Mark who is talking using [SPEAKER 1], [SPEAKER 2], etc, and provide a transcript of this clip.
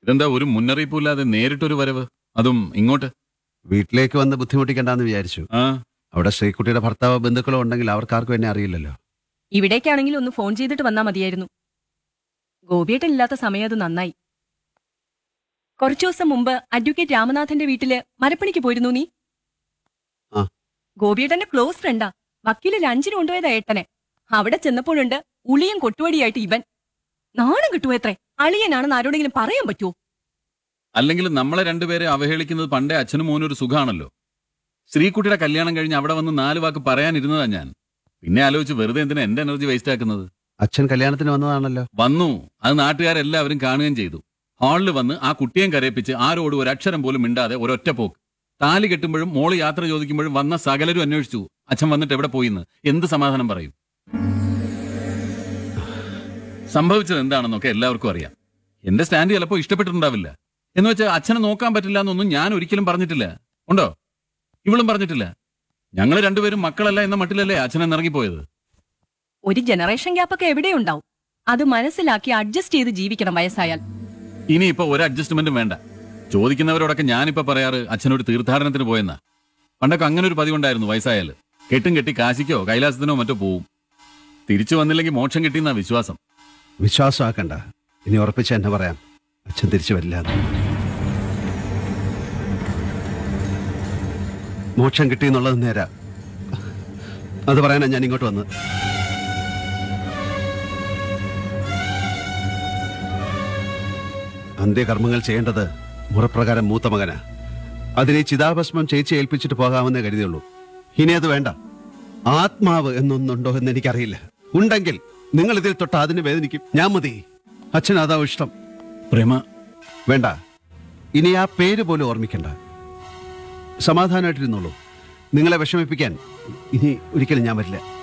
[SPEAKER 1] ഇതെന്താ ഒരു മുന്നറിയിപ്പില്ലാതെ നേരിട്ടൊരു വരവ് അതും ഇങ്ങോട്ട്
[SPEAKER 2] വീട്ടിലേക്ക് വന്ന് ബുദ്ധിമുട്ടിക്കണ്ടെന്ന് വിചാരിച്ചു
[SPEAKER 1] ആ
[SPEAKER 2] അവിടെ ശ്രീകുട്ടിയുടെ ഭർത്താവോ ബന്ധുക്കളോ ഉണ്ടെങ്കിൽ അവർക്കാർക്കും എന്നെ അറിയില്ലല്ലോ
[SPEAKER 3] ഇവിടേക്കാണെങ്കിൽ ഒന്ന് ഫോൺ ചെയ്തിട്ട് വന്നാ മതിയായിരുന്നു ഗോപിയേട്ടൻ ഇല്ലാത്ത സമയം അത് നന്നായി കുറച്ചു ദിവസം മുമ്പ് അഡ്വക്കേറ്റ് രാമനാഥന്റെ വീട്ടില് മരപ്പണിക്ക് പോയിരുന്നു നീ
[SPEAKER 2] ആ.
[SPEAKER 3] ഗോപിയേട്ടന്റെ ക്ലോസ് ഫ്രണ്ടാ വക്കീല് ലഞ്ചിന് കൊണ്ടുപോയതാ ഏട്ടനെ അവിടെ ചെന്നപ്പോഴുണ്ട് ഉളിയും കൊട്ടുവടിയായിട്ട് ഇവൻ നാണം കിട്ടുമോ എത്രേ അളിയനാണെന്ന് ആരോടെങ്കിലും പറയാൻ പറ്റുമോ
[SPEAKER 1] അല്ലെങ്കിൽ നമ്മളെ രണ്ടുപേരെ അവഹേളിക്കുന്നത് പണ്ടേ അച്ഛനും മോനും ഒരു സുഖാണല്ലോ ശ്രീകുട്ടിയുടെ കല്യാണം കഴിഞ്ഞ് അവിടെ വന്ന് നാല് വാക്ക് പറയാനിരുന്നതാ ഞാൻ പിന്നെ ആലോചിച്ച് വെറുതെ എന്തിനാ എന്റെ എനർജി വേസ്റ്റ് ആക്കുന്നത്
[SPEAKER 2] അച്ഛൻ കല്യാണത്തിന് വന്നതാണല്ലോ
[SPEAKER 1] വന്നു അത് നാട്ടുകാരെല്ലാവരും കാണുകയും ചെയ്തു ഹാളിൽ വന്ന് ആ കുട്ടിയെ കരയിപ്പിച്ച് ആരോടും ഒരു അക്ഷരം പോലും മിണ്ടാതെ ഒരൊറ്റ പോക്ക് താലി കെട്ടുമ്പോഴും മോള് യാത്ര ചോദിക്കുമ്പോഴും വന്ന സകലരും അന്വേഷിച്ചു അച്ഛൻ വന്നിട്ട് എവിടെ പോയിന്ന് എന്ത് സമാധാനം പറയും സംഭവിച്ചത് എന്താണെന്നൊക്കെ എല്ലാവർക്കും അറിയാം എന്റെ സ്റ്റാൻഡ് ചിലപ്പോൾ ഇഷ്ടപ്പെട്ടിട്ടുണ്ടാവില്ല എന്ന് വെച്ചാൽ അച്ഛനെ നോക്കാൻ പറ്റില്ല എന്നൊന്നും ഞാൻ ഒരിക്കലും പറഞ്ഞിട്ടില്ല ഉണ്ടോ ഇവളും പറഞ്ഞിട്ടില്ല ഞങ്ങൾ രണ്ടുപേരും മക്കളല്ല എന്ന മട്ടിലല്ലേ അച്ഛനെ ഇറങ്ങിപ്പോയത്
[SPEAKER 3] ഒരു ജനറേഷൻ ഗ്യാപ്പൊക്കെ എവിടെയുണ്ടാവും അത് മനസ്സിലാക്കി അഡ്ജസ്റ്റ് ചെയ്ത് ജീവിക്കണം വയസ്സായാൽ
[SPEAKER 1] ഇനിയിപ്പോ ഒരു അഡ്ജസ്റ്റ്മെന്റും വേണ്ട ചോദിക്കുന്നവരോടൊക്കെ ഞാനിപ്പോ പറയാറ് അച്ഛനൊരു തീർത്ഥാടനത്തിന് പോയെന്നാ പണ്ടൊക്കെ അങ്ങനെ ഒരു പതിവുണ്ടായിരുന്നു വയസ്സായാല് കെട്ടും കെട്ടി കാശിക്കോ കൈലാസത്തിനോ മറ്റോ പോവും തിരിച്ചു വന്നില്ലെങ്കിൽ മോക്ഷം കിട്ടിയെന്നാ വിശ്വാസം
[SPEAKER 2] വിശ്വാസമാക്കണ്ട ഇനി ഉറപ്പിച്ച എന്നെ പറയാം അച്ഛൻ തിരിച്ചു വരില്ല എന്ന്. മോക്ഷം കിട്ടിയെന്നുള്ളത് നേരാ അത് പറയാനാ ഞാൻ ഇങ്ങോട്ട് വന്നത് അന്ത്യകർമ്മങ്ങൾ ചെയ്യേണ്ടത് മുറപ്രകാരം മൂത്ത മകനാ അതിനെ ചിതാഭസ്മം ചേച്ചി ഏൽപ്പിച്ചിട്ട് പോകാമെന്നേ കരുതിയുള്ളൂ ഇനി അത് വേണ്ട ആത്മാവ് എന്നൊന്നുണ്ടോ എന്ന് എനിക്കറിയില്ല ഉണ്ടെങ്കിൽ നിങ്ങൾ ഇതിൽ തൊട്ട് അതിന് വേദനിക്കും ഞാൻ മതി അച്ഛൻ അതാ ഇഷ്ടം
[SPEAKER 1] പ്രേമ
[SPEAKER 2] വേണ്ട ഇനി ആ പേര് പോലും ഓർമ്മിക്കണ്ട സമാധാനമായിട്ടിരുന്നുള്ളൂ നിങ്ങളെ വിഷമിപ്പിക്കാൻ ഇനി ഒരിക്കലും ഞാൻ വരില്ല